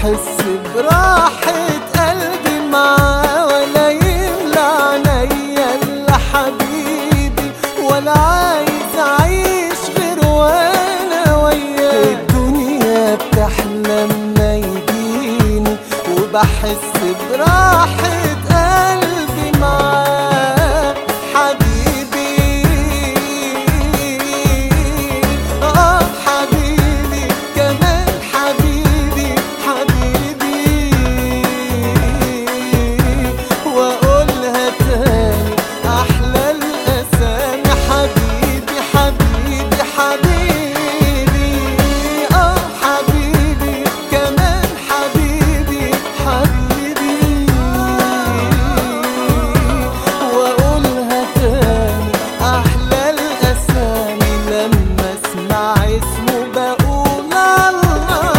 وبحس براحة قلبي معاه ولا يملى عينيا الا حبيبي ولا عايز اعيش غير وانا وياه الدنيا بتحلى لما يجيني وبحس براحة قلبي معاه حبيبي اه حبيبي كمان حبيبي حبيبي واقولها تاني احلى الاسامي حبيبي حبيبي حبيبي اه حبيبي كمان حبيبي حبيبي واقولها تاني احلى الاسامي لما اسمع اسمه بقول الله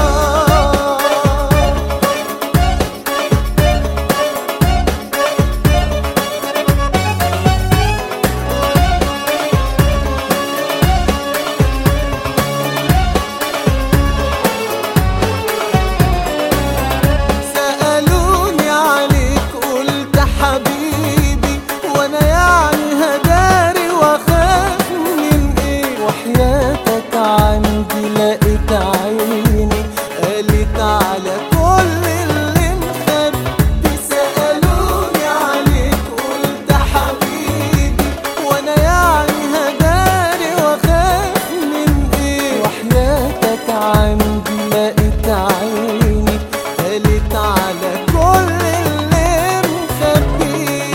سألوني عليك قلت حبيبي وانا يعني هداري واخاف من ايه وحياتك عندي لقيت عيني قالت على كل اللي مخبي سألوني عليك قلت حبيبي وانا يعني هداري واخاف من ايه وحياتك عندي لقيت عيني قالت على كل اللي مخبي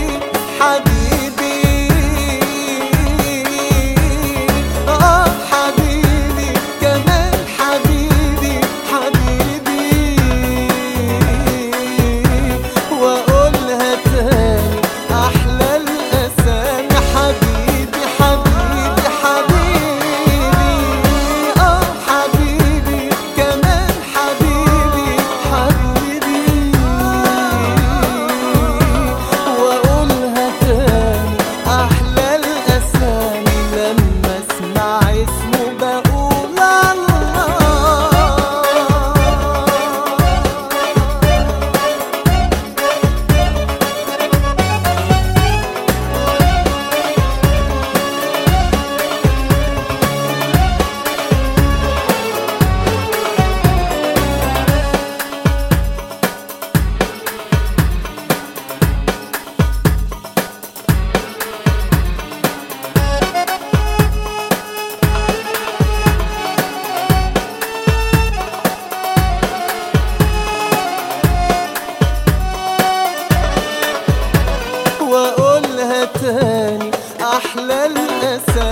حبيبي اه حبيبي كمان حبيبي حبيبي واقولها تاني احلى الاسامي حبيبي حبيبي حبيبي اه حبيبي كمان حبيبي حبيبي واقولها تاني احلى الاسامي لما اسمع اسمه بقول الله واقولها تاني احلى الاسامي